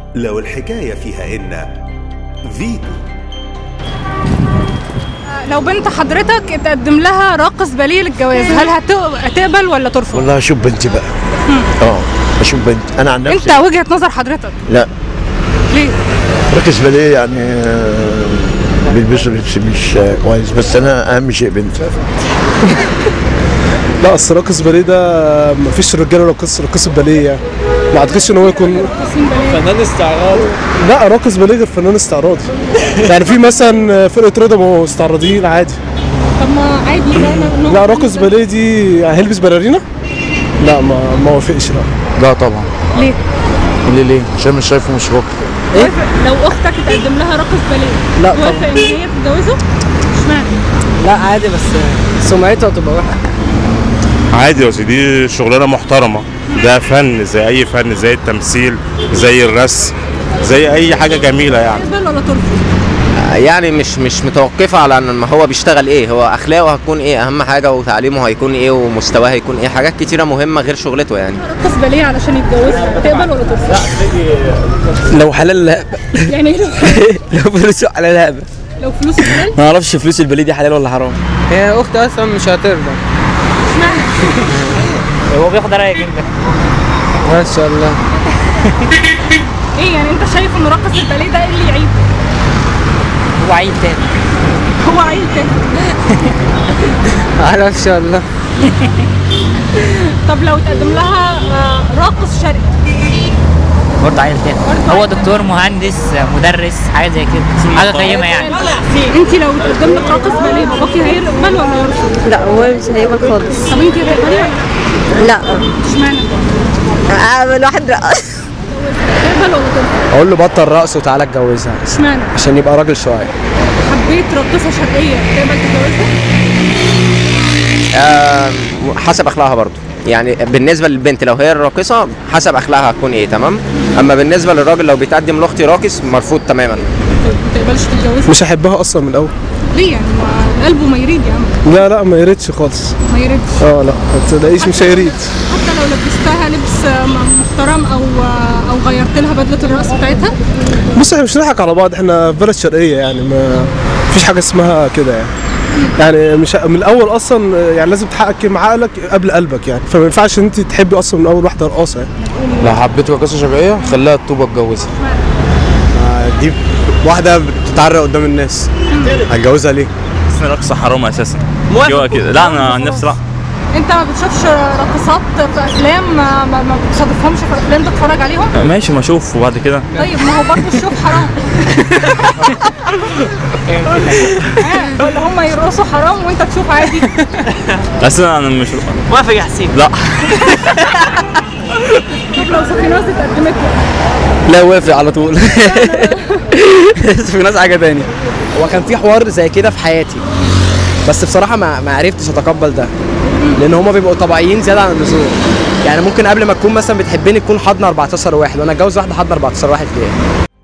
لو الحكاية فيها إن فيتو لو بنت حضرتك اتقدم لها راقص باليه للجواز هل هت- هتقبل ولا ترفض؟ والله اشوف بنتي بقى اه اشوف بنت انا عن انت نفسي وجهه نظر حضرتك لا ليه؟ ركز باليه يعني آه، بيلبسوا لبس مش آه، كويس بس انا اهم شيء بنتي لا اصل راقص باليه ده مفيش رجاله راقص راقص باليه يعني ما اعتقدش ان هو يكون فنان استعراضي لا راقص باليه غير فنان استعراضي يعني في مثلا فرقه رضا ما هو استعراضيين عادي طب ما عادي لا لا راقص باليه دي يعني هيلبس باليرينا لا ما ما وافقش لا لا طبعا ليه؟ ليه ليه عشان مش شايفه مش راجل لو اختك اتقدم لها راقص باليه لا توافق ان هي تتجوزه؟ اشمعنى؟ لا عادي بس سمعته هتبقى وحشه عادي يا سيدي دي شغلانه محترمه ده فن زي اي فن زي التمثيل زي الرسم زي اي حاجه جميله يعني تقبل ولا ترفض؟ يعني مش مش متوقفه على ان ما هو بيشتغل ايه هو اخلاقه هتكون ايه اهم حاجه وتعليمه هيكون ايه ومستواه هيكون ايه حاجات كتيره مهمه غير شغلته يعني راقص باليه علشان يتجوزها تقبل ولا ترفض؟ لو حلال لا يعني ايه لو- لو فلوسه حلال لا لو فلوسه حلال ما اعرفش فلوس البليد دي حلال ولا حرام هي اختي اصلا مش هترضى اشمعنى؟ هو بياخد رايك انت ما شاء الله ايه يعني انت شايف ان راقص الباليه ده ايه اللي يعيب؟ هو عيل تاني هو عيل تاني ما شاء الله طب لو اتقدم لها آه، راقص شرقي برضه عيل تاني هو دكتور مهندس مدرس حاجه زي كده حاجه قيمه يعني انت لو اتقدم لك راقص باليه باباكي هيقبل ولا يرفض؟ لا هو مش هيقبل خالص طب انت هتقبلي ولا لا اشمعنى؟ آه، الواحد رقص تقبل ولا ترفض؟ اقول له بطل رقص وتعالى اتجوزها اشمعنى؟ عشان يبقى راجل شويه حبيت راقصه شرقيه تقبل تتجوزها؟ آه حسب اخلاقها برضو يعني بالنسبه للبنت لو هي الراقصه حسب اخلاقها هتكون ايه تمام اما بالنسبه للراجل لو بيتقدم لاختي راقص مرفوض تماما طيب ما تقبلش تتجوزها؟ مش هحبها اصلا من الاول ليه يعني ما قلبه ما يريد يا عم لا لا ما يريدش خالص ما يريدش اه لا ما تلاقيش مش هيريد حتى لو لبستها لبس آه، محترم او آه، او غيرت لها بدله الرقص بتاعتها بص احنا مش نضحك على بعض احنا في بلد شرقيه يعني ما فيش حاجه اسمها كده يعني يعني مش من الاول اصلا يعني لازم تحقق مع عقلك قبل قلبك يعني فما ينفعش ان انت تحبي اصلا من اول واحده رقاصه يعني لو حبيت راقصه شرقيه خليها الطوبه اتجوزها دي واحده بتتعرق قدام الناس هتجوزها ليه رقصه حرام اساسا موافق كده لا انا عن نفسي لا انت ما بتشوفش راقصات في افلام ما, ما, ما بتصادفهمش في افلام تتفرج عليهم ماشي ما اشوف وبعد كده طيب ما هو برضه الشوف حرام آه، ولا هم يرقصوا حرام وانت تشوف عادي بس انا مش وافق يا حسين لا طب لو سفيناز اتقدمت لك لا وافق على طول بس في ناس حاجه تاني هو كان في حوار زي كده في حياتي بس بصراحه ما ما عرفتش اتقبل ده لان هما بيبقوا طبيعيين زياده عن اللزوم يعني ممكن قبل ما تكون مثلا بتحبني تكون حاضنه 14 واحد وانا اتجوز واحده حاضنه 14 واحد ليه